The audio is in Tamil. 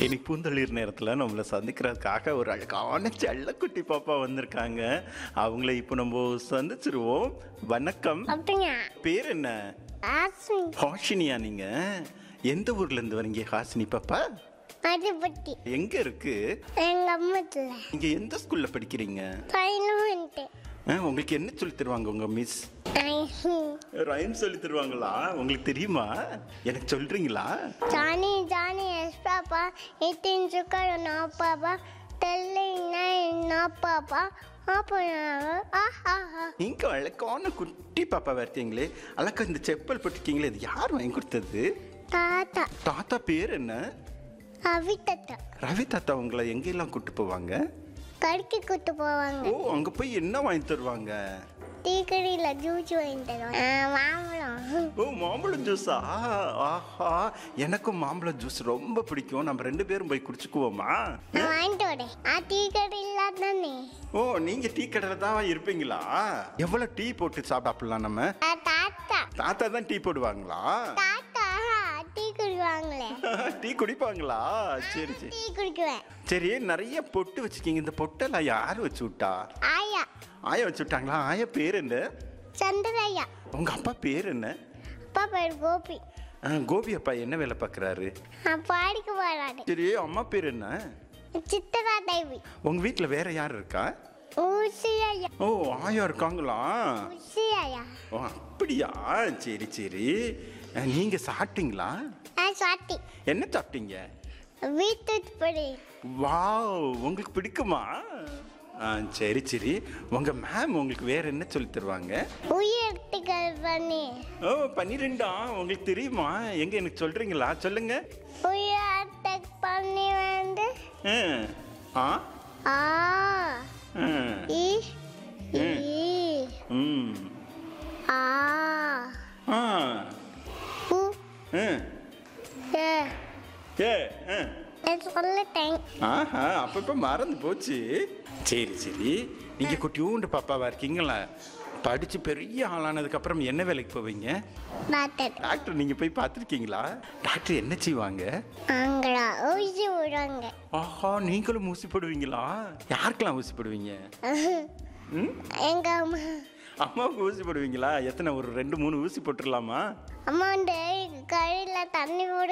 இன்னைக்கு பூந்தளிர் நேரத்தில் நம்மளை சந்திக்கிறதுக்காக ஒரு அழகான செல்லக்குட்டி பாப்பா வந்திருக்காங்க அவங்கள இப்போ நம்ம சந்திச்சிருவோம் வணக்கம் அப்படிங்க பேர் என்ன ஆசை ஹாஷினியா நீங்க எந்த ஊர்ல இருந்து வரீங்க ஹாசினி பாப்பா மதுபட்டி எங்க இருக்கு எங்க அம்மத்துல நீங்க எந்த ஸ்கூல்ல படிக்கிறீங்க பதினொன்று ஆ, உங்களுக்கு என்ன சொல்லி தருவாங்க உங்க மிஸ் ரைம் சொல்லி தருவாங்களா உங்களுக்கு தெரியுமா எனக்கு சொல்றீங்களா Johnny Johnny yes papa eating sugar no papa telling nine no papa அப்போ ஆஹா நீங்க அழகான குட்டி பாப்பா வரத்தீங்களே அழகா இந்த செப்பல் போட்டிருக்கீங்களே இது யார் வாங்கி கொடுத்தது தாத்தா தாத்தா பேர் என்ன அவித்தத்தா ரவி தாத்தா உங்களை எங்கெல்லாம் கூட்டு போவாங்க கடிக்கு கூட்டு போவாங்க ஓ அங்க போய் என்ன வாங்கி தருவாங்க டீ கடையில் ஜூஸ் வாங்கி தருவாங்க மாம்பழம் ஓ மாம்பழம் ஜூஸா ஆஹா எனக்கும் மாம்பழம் ஜூஸ் ரொம்ப பிடிக்கும் நம்ம ரெண்டு பேரும் போய் குடிச்சுக்குவோமா நான் வாங்கிட்டு வரேன் ஆ டீ கடையில் தானே ஓ நீங்க டீ கடையில் தான் இருப்பீங்களா எவ்வளவு டீ போட்டு சாப்பிடலாம் நம்ம ஆ, தாத்தா தாத்தா தான் டீ போடுவாங்களா தாத்தா டீ குடிக்குவாங்களே டீ குடிப்பாங்களா சரி சரி டீ குடிக்குவேன் சரி நிறைய பொட்டு வச்சுக்கீங்க இந்த பொட்டெல்லாம் யார் வச்சு விட்டா ஆயா ஆயா வச்சு விட்டாங்களா ஆயா பேர் என்ன சந்திரையா உங்க அப்பா பேர் என்ன அப்பா பேர் கோபி ஆ, கோபி அப்பா என்ன வேலை பார்க்குறாரு நான் பாடிக்க போறாரு சரி அம்மா பேர் என்ன சித்தரா தேவி உங்க வீட்டில் வேற யார் இருக்கா ஊசி ஐயா ஓ ஆயா இருக்காங்களா ஊசி ஐயா ஓ அப்படியா சரி சரி ஆ, நீங்க சாப்பிட்டீங்களா நான் சாட்டி என்ன சாப்பிட்டீங்க வீட்டு படி வாவ் உங்களுக்கு பிடிக்குமா ஆ சரி சரி உங்க மேம் உங்களுக்கு வேற என்ன சொல்லி தருவாங்க உயிர்த்துகள் பண்ணி ஓ பன்னிரெண்டா உங்களுக்கு தெரியுமா எங்க எனக்கு சொல்றீங்களா சொல்லுங்க உயிர்த்த பண்ணி வந்து ஆ ஆ ஆ ஆ. இ ஈ ம் ஆ ஆ உ ஆ. ஏ ஏ ஆ நான் சொல்லிட்டேன் ஆஹா அப்பப்போ மறந்து போச்சு சரி சரி நீங்க குட்டியூண்டு பாப்பாவா இருக்கீங்களா படிச்சு பெரிய ஆளானதுக்கு அப்புறம் என்ன வேலைக்கு போவீங்க டாக்டர் டாக்டர் நீங்க போய் பார்த்துருக்கீங்களா டாக்டர் என்ன செய்வாங்க அங்களா ஊசி விடுவாங்க ஆஹா நீங்களும் ஊசி போடுவீங்களா யாருக்கெல்லாம் ஊசி போடுவீங்க ம் எங்க அம்மா அம்மாவுக்கு ஊசி போடுவீங்களா எத்தனை ஒரு ரெண்டு மூணு ஊசி போட்டுடலாமா அம்மா வந்து கழியில் தண்ணி போட